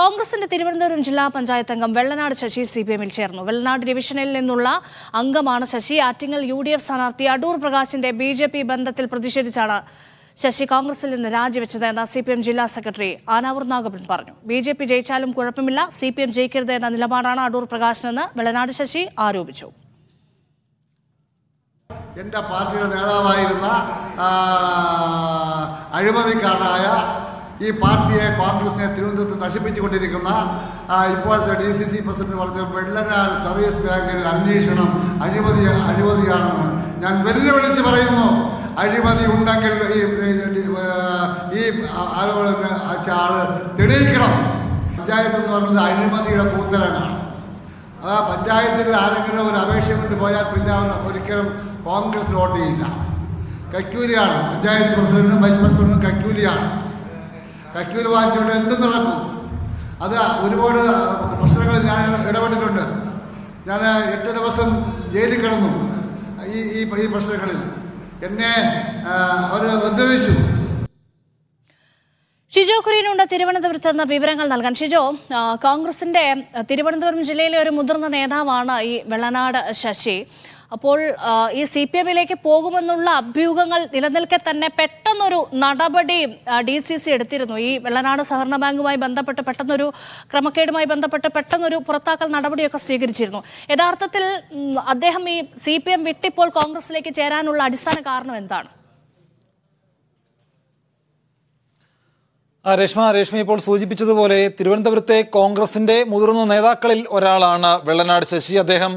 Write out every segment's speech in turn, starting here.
കോൺഗ്രസിന്റെ തിരുവനന്തപുരം ജില്ലാ പഞ്ചായത്ത് അംഗം വെള്ളനാട് ശശി സി പി എമ്മിൽ ചേർന്നു വെള്ളനാട് ഡിവിഷനിൽ നിന്നുള്ള അംഗമാണ് Sasi Attingal U D F സ്ഥാനാർത്ഥി അടൂർ പ്രകാശിന്റെ ബി ജെ പി ബന്ധത്തിൽ പ്രതിഷേധിച്ചാണ് ശശി കോൺഗ്രസിൽ നിന്ന് രാജിവെച്ചത് എന്ന് സി പി എം ജില്ലാ സെക്രട്ടറി ആനാവൂർ നാഗപ്പൻ പറഞ്ഞു ബി ജെ പി ജയിച്ചാലും കുഴപ്പമില്ല സി പി എം ജയിക്കരുത് എന്ന നിലപാടാണ് അടൂർ പ്രകാശിനെന്ന് വെള്ളനാട് ശശി ആരോപിച്ചു എൻ്റെ പാർട്ടിയുടെ നേതാവായിരുന്ന ആ, അഴിമതിക്കാരനായ ഈ പാർട്ടിയെ കോൺഗ്രസിനെ തിരുവനന്തപുരത്ത് നശിപ്പിച്ചുകൊണ്ടിരിക്കുന്ന ആ, ഇപ്പോഴത്തെ ഡി സി സി പ്രസിഡന്റ് പറഞ്ഞ വെള്ളനാട് സർവീസ് ബാങ്കിൽ അന്വേഷണം അഴിമതി അഴിമതിയാണെന്ന് ഞാൻ വെല്ലുവിളിച്ച് പറയുന്നു അഴിമതി ഉണ്ടെങ്കിൽ ഈ ഈ, ഈ ആളുകൾ ആള് തെളിയിക്കണം പഞ്ചായത്ത് എന്ന് പറയുന്നത് അഴിമതിയുടെ കൂത്തരങ്ങാണ് ആ പഞ്ചായത്തിൽ ആരെങ്കിലും ഒരു അപേക്ഷ കൊണ്ട് പോയാൽ പിന്നെ അവൻ ഒരിക്കലും കോൺഗ്രസ് വോട്ട് ചെയ്യില്ല കക്കൂലിയാണ് പഞ്ചായത്ത് പ്രസിഡന്റും വൈസ് പ്രസിഡന്റും കക്കൂലിയാണ് കക്കൂലി വാങ്ങിച്ചുകൊണ്ട് എന്തും നടക്കും അത് ഒരുപാട് പ്രശ്നങ്ങളിൽ ഞാൻ ഇടപെട്ടിട്ടുണ്ട് ഞാൻ എട്ട് ദിവസം ജയിലിൽ കിടന്നു ഈ ഈ ഈ പ്രശ്നങ്ങളിൽ എന്നെ അവർ ഉപദ്രവിച്ചു ഷിജോ കുര്യനുണ്ട് തിരുവനന്തപുരത്ത് നിന്ന് വിവരങ്ങൾ നൽകാൻ ഷിജോ ആ, കോൺഗ്രസിന്റെ ആ, തിരുവനന്തപുരം ജില്ലയിലെ ഒരു മുതിർന്ന നേതാവാണ് ഈ വെള്ളനാട് ശശി അപ്പോൾ ആ, ഈ സി പി എമ്മിലേക്ക് പോകുമെന്നുള്ള അഭ്യൂഹങ്ങൾ നിലനിൽക്കെ തന്നെ പെട്ടെന്നൊരു നടപടി ഡി സി സി എടുത്തിരുന്നു ഈ വെള്ളനാട് സഹകരണ ബാങ്കുമായി ബന്ധപ്പെട്ട് പെട്ടെന്നൊരു ക്രമക്കേടുമായി ബന്ധപ്പെട്ട് പെട്ടെന്നൊരു പുറത്താക്കൽ നടപടിയൊക്കെ സ്വീകരിച്ചിരുന്നു യഥാർത്ഥത്തിൽ ഉം, അദ്ദേഹം ഈ സി പി എം വിട്ടിപ്പോൾ കോൺഗ്രസിലേക്ക് ചേരാനുള്ള അടിസ്ഥാന കാരണം എന്താണ് ആ, രേഷ്മ രേഷ്മ ഇപ്പോൾ സൂചിപ്പിച്ചതുപോലെ തിരുവനന്തപുരത്തെ കോൺഗ്രസിന്റെ മുതിർന്ന നേതാക്കളിൽ ഒരാളാണ് വെള്ളനാട് ശശി അദ്ദേഹം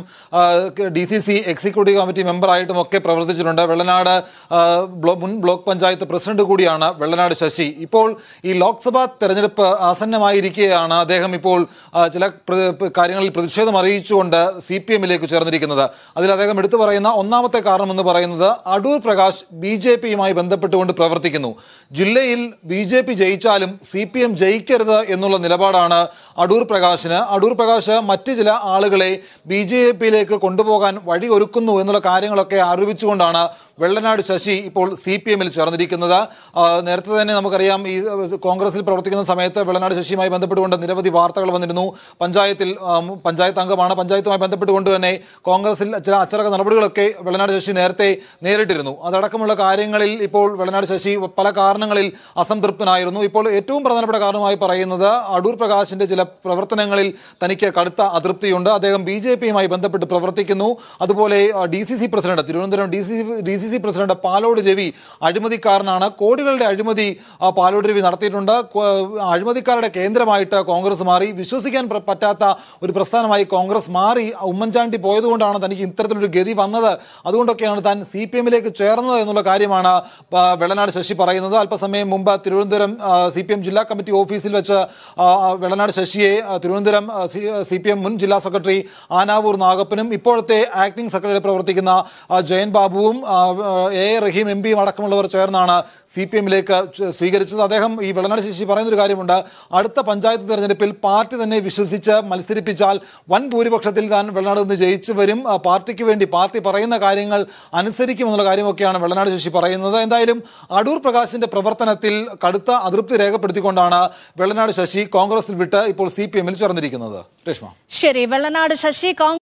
D C C executive committee മെമ്പറായിട്ടും ഒക്കെ പ്രവർത്തിച്ചിട്ടുണ്ട് വെള്ളനാട് ആ, ബ്ലോ- മുൻ ബ്ലോക്ക് പഞ്ചായത്ത് പ്രസിഡന്റ് കൂടിയാണ് വെള്ളനാട് ശശി ഇപ്പോൾ ഈ ലോക്സഭാ തെരഞ്ഞെടുപ്പ് ആസന്നമായിരിക്കെയാണ് അദ്ദേഹം ഇപ്പോൾ ആ, ചില പ്ര- കാര്യങ്ങളിൽ പ്രതിഷേധം അറിയിച്ചുകൊണ്ട് സി പി എമ്മിലേക്ക് ചേർന്നിരിക്കുന്നത് അതിൽ അദ്ദേഹം എടുത്തു പറയുന്ന ഒന്നാമത്തെ കാരണം എന്ന് പറയുന്നത് അടൂർ പ്രകാശ് ബി ജെ പിയുമായി ബന്ധപ്പെട്ടുകൊണ്ട് പ്രവർത്തിക്കുന്നു ജില്ലയിൽ ബി ജെ പി ജയിച്ചാലും സി പി എം ജയിക്കരുത് എന്നുള്ള നിലപാടാണ് അടൂർ പ്രകാശിന് അടൂർ പ്രകാശ് മറ്റ് ചില ആളുകളെ ബി ജെ പിയിലേക്ക് കൊണ്ടുപോകാൻ വഴി ഒരുക്കുന്നു എന്നുള്ള കാര്യങ്ങളൊക്കെ ആരോപിച്ചുകൊണ്ടാണ് വെള്ളനാട് ശശി ഇപ്പോൾ സി പി എമ്മിൽ ചേർന്നിരിക്കുന്നത് ആ, നേരത്തെ തന്നെ നമുക്കറിയാം ഈ ആ, കോൺഗ്രസിൽ പ്രവർത്തിക്കുന്ന സമയത്ത് വെള്ളനാട് ശശിയുമായി ബന്ധപ്പെട്ടുകൊണ്ട് നിരവധി വാർത്തകൾ വന്നിരുന്നു പഞ്ചായത്തിൽ ആ, പഞ്ചായത്ത് അംഗമാണ് പഞ്ചായത്തുമായി ബന്ധപ്പെട്ടുകൊണ്ട് തന്നെ കോൺഗ്രസിൽ ചില അച്ചടക്ക നടപടികളൊക്കെ വെള്ളനാട് ശശി നേരത്തെ നേരിട്ടിരുന്നു അതടക്കമുള്ള കാര്യങ്ങളിൽ ഇപ്പോൾ വെള്ളനാട് ശശി പല കാരണങ്ങളിൽ അസംതൃപ്തനായിരുന്നു ഇപ്പോൾ ഏറ്റവും പ്രധാനപ്പെട്ട കാരണമായി പറയുന്നത് അടൂർ പ്രകാശിന്റെ ചില പ്രവർത്തനങ്ങളിൽ തനിക്ക് കടുത്ത അതൃപ്തിയുണ്ട് അദ്ദേഹം ബി ജെ പിയുമായി ബന്ധപ്പെട്ട് പ്രവർത്തിക്കുന്നു അതുപോലെ D C C president Thiruvananthapuram D C D C C president Palode Ravi അഴിമതിക്കാരനാണ് കോടികളുടെ അഴിമതി ആ, പാലോട് രവി നടത്തിയിട്ടുണ്ട് കോ- അഴിമതിക്കാരുടെ കേന്ദ്രമായിട്ട് കോൺഗ്രസ് മാറി വിശ്വസിക്കാൻ പ്ര- പറ്റാത്ത ഒരു പ്രസ്ഥാനമായി കോൺഗ്രസ് മാറി ഉമ്മൻചാണ്ടി പോയതുകൊണ്ടാണ് തനിക്ക് ഇത്തരത്തിലൊരു ഗതി വന്നത് അതുകൊണ്ടൊക്കെയാണ് താൻ സി പി എമ്മിലേക്ക് ചേർന്നത് എന്നുള്ള കാര്യമാണ് ആ, വെള്ളനാട് ശശി പറയുന്നത് അല്പസമയം മുമ്പ് തിരുവനന്തപുരം സി പി എം ജില്ലാ കമ്മിറ്റി ഓഫീസിൽ വെച്ച് ആ, ആ, വെള്ളനാട് ശശിയെ ആ, തിരുവനന്തപുരം സി പി എം മുൻ ജില്ലാ സെക്രട്ടറി ആനാവൂർ നാഗപ്പനും ഇപ്പോഴത്തെ ആക്ടിംഗ് സെക്രട്ടറി പ്രവർത്തിക്കുന്ന ആ, ജയൻ ബാബുവും ആ, എ എ റഹീം എം പിയും അടക്കമുള്ളവർ ചേർന്നാണ് സി പി എമ്മിലേക്ക് സ്വീകരിച്ചത് അദ്ദേഹം ഈ വെള്ളനാട് ശശി പറയുന്നൊരു കാര്യമുണ്ട് അടുത്ത പഞ്ചായത്ത് തെരഞ്ഞെടുപ്പിൽ പാർട്ടി തന്നെ വിശ്വസിച്ച് മത്സരിപ്പിച്ചാൽ വൻ ഭൂരിപക്ഷത്തിൽ താൻ വെള്ളനാട് നിന്ന് ജയിച്ചു വരും ആ, പാർട്ടിക്ക് വേണ്ടി പാർട്ടി പറയുന്ന കാര്യങ്ങൾ അനുസരിക്കുമെന്നുള്ള കാര്യമൊക്കെയാണ് വെള്ളനാട് ശശി പറയുന്നത് എന്തായാലും അടൂർ പ്രകാശിന്റെ പ്രവർത്തനത്തിൽ കടുത്ത അതൃപ്തി രേഖപ്പെടുത്തിക്കൊണ്ടാണ് വെള്ളനാട് ശശി കോൺഗ്രസിൽ വിട്ട് ഇപ്പോൾ സി പി എമ്മിൽ ചേർന്നിരിക്കുന്നത് രേഷ്മ ശരി വെള്ളനാട് ശശി കോൺഗ്രസ്